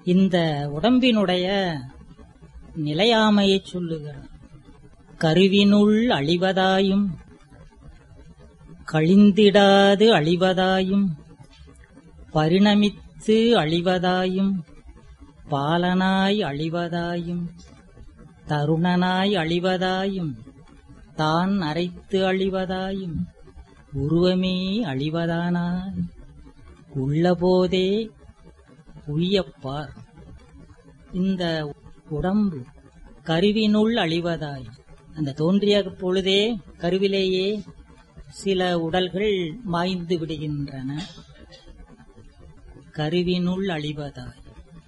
இந்த உடம்பினுடைய நிலையாமையை சொல்லுகிறார் கருவினுள் அழிவதாயும் கழிந்திடாது அழிவதாயும் பரிணமித்து அழிவதாயும் பாலனாய் அழிவதாயும் தருணனாய் அழிவதாயும் தான் அரைத்து அழிவதாயும் உருவமே அழிவதானாய் உள்ளபோதே உய்யப்பார் இந்த உடம்பு கருவினுள் அழிவதாய் அந்த தோன்றிய பொழுதே கருவிலேயே சில உடல்கள் மாய்ந்து விடுகின்றன கருவினுள் அழிவதாய்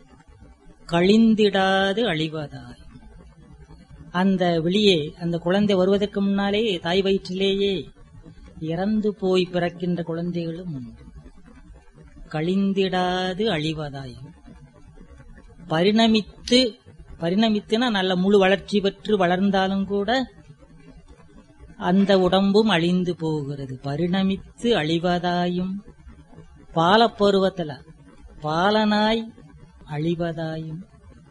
கழிந்திடாது அழிவதாய் அந்த வெளியே அந்த குழந்தை வருவதற்கு முன்னாலே தாய் வயிற்றிலேயே இறந்து போய் பிறக்கின்ற குழந்தைகளும் உண்டு கழிந்திடாது அழிவதாய் பரிணமித்து பரிணமித்துனா நல்ல முழு வளர்ச்சி பெற்று வளர்ந்தாலும் கூட அந்த உடம்பும் அழிந்து போகிறது பரிணமித்து அழிவதாயும் பாலப்பருவத்துல பாலனாய் அழிவதாயும்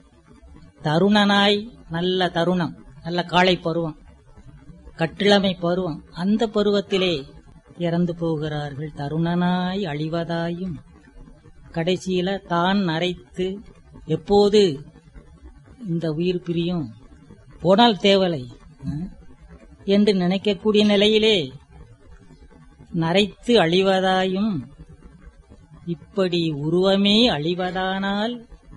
தருணனாய் நல்ல தருணம் நல்ல காளை பருவம் கட்டிளமை பருவம் அந்த பருவத்திலே இறந்து போகிறார்கள் தருணனாய் அழிவதாயும் கடைசியில தான் நரைத்து எப்போது இந்த உயிர் பிரியும் போனால் தேவலை அஹ், என்று நினைக்கக்கூடிய நிலையிலே நரைத்து அழிவதாயும் இப்படி உருவமே அழிவதானால்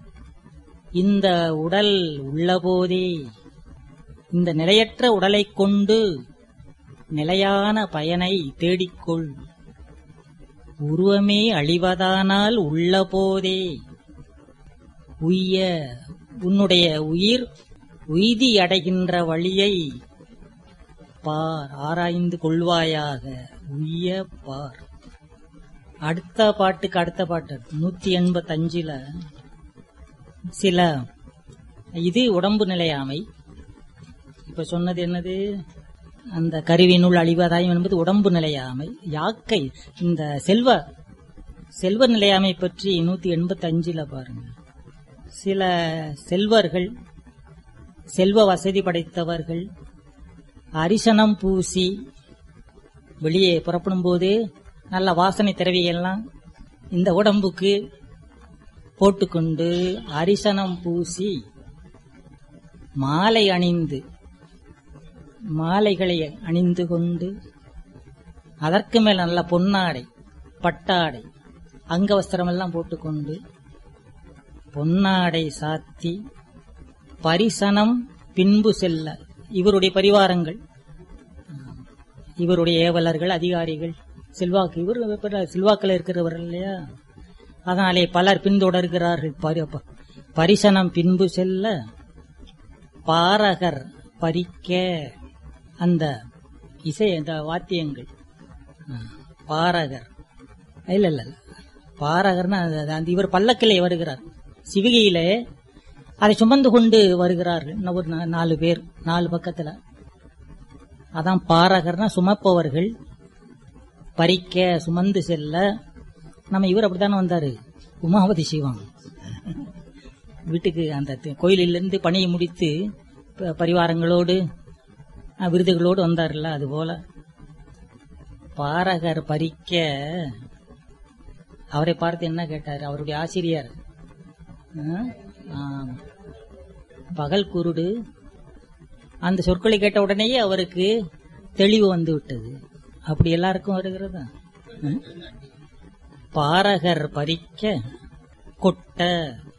இந்த உடல் உள்ளபோதே இந்த நிலையற்ற உடலைக் கொண்டு நிலையான பயனை தேடிக்கொள் உருவமே அழிவதானால் உள்ளபோதே உய்ய உன்னுடைய உயிர் உய்தி அடைகின்ற வழியை பார் ஆராய்ந்து கொள்வாயாக உய்ய பார் அடுத்த பாட்டுக்கு அடுத்த பாட்டு நூத்தி எண்பத்தஞ்சுல சில இது உடம்பு நிலையாமை இப்ப சொன்னது என்னது அந்த கருவினுள் அழிவதாயும் என்பது உடம்பு நிலையாமை யாக்கை இந்த செல்வ செல்வ நிலையாமை பற்றி நூத்தி எண்பத்தி அஞ்சுல பாருங்க சில செல்வர்கள் செல்வ வசதி படைத்தவர்கள் அரிசனம் பூசி வெளியே புறப்படும் போது நல்ல வாசனை திரவியெல்லாம் இந்த உடம்புக்கு போட்டுக்கொண்டு அரிசனம் பூசி மாலை அணிந்து மாலைகளை அணிந்து கொண்டு அதற்கு மேல் நல்ல பொன்னாடை பட்டாடை அங்கவஸ்திரம் எல்லாம் போட்டுக்கொண்டு பொன்னாடை சாத்தி பரிசனம் பின்பு செல்ல இவருடைய பரிவாரங்கள் இவருடைய ஏவலர்கள் அதிகாரிகள் செல்வாக்கு இவர் செல்வாக்கில் இருக்கிறவர்கள் இல்லையா அதனாலே பலர் பின்தொடர்கிறார்கள் பரி- ப- பரிசனம் பின்பு செல்ல பாரகர் பறிக்க அந்த இசை அந்த வாத்தியங்கள் ஆ, பாரகர் இல்ல இல்ல இல்ல. பாரகர்னா அது- அந்த இவர் பல்லக்கிலே வருகிறார் சிவிகையிலே அதை சுமந்து கொண்டு வருகிறார்கள் இன்னும் ஒரு நா- நாலு பேர் நாலு பக்கத்துல அதான் பாரகர்னா சுமப்பவர்கள் பறிக்க சுமந்து செல்ல நம்ம இவர் அப்படித்தானே வந்தாரு உமாவதி சிவம் வீட்டுக்கு அந்த தி- கோயிலிலிருந்து பணியை முடித்து ப- பரிவாரங்களோடு அஹ், விருதுகளோடு வந்தார்ல அது போல பாரகர் பறிக்க அவரை பார்த்து என்ன கேட்டார் அவருடைய ஆசிரியர் அஹ், ஆம். பகல் குருடு அந்த சொற்களை கேட்ட உடனேயே அவருக்கு தெளிவு வந்து விட்டது அப்படி எல்லாருக்கும் வருகிறதா அஹ்? பாரகர் பறிக்க கொட்ட